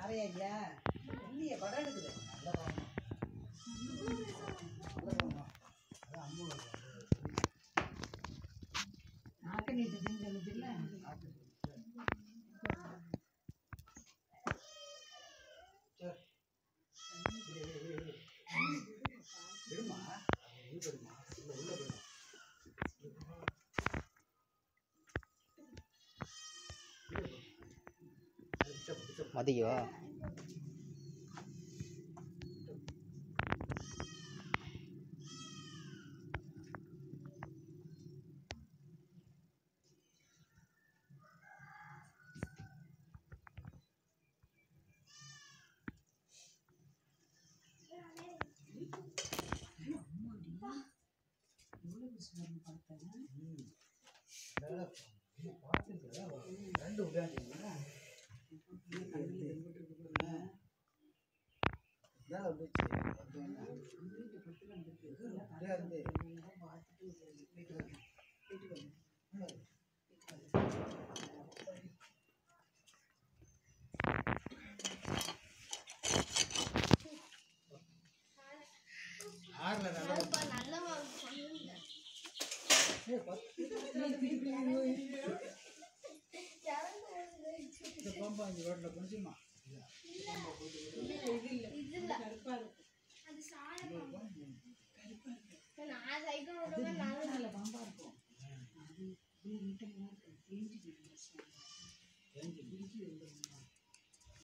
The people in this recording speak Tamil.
யாரையா ஐயா இல்லையே படம் எடுக்குது நல்ல படம் நல்ல படமா அதான் அம்மா நாக்கு நீட்டுதுன்னு சொல்லுச்சுல்ல விடுமா உள்ள போயிடுமா உள்ள உள்ள போயிடும் மதியோ ரெண்டு உட்காந்துங்களா ஆறுல நல்லா இந்த பாம்பா இந்த ரோட்ல குடிச்சுமா பாம்பா இருக்கும் அது நீட்டமா இருக்கும்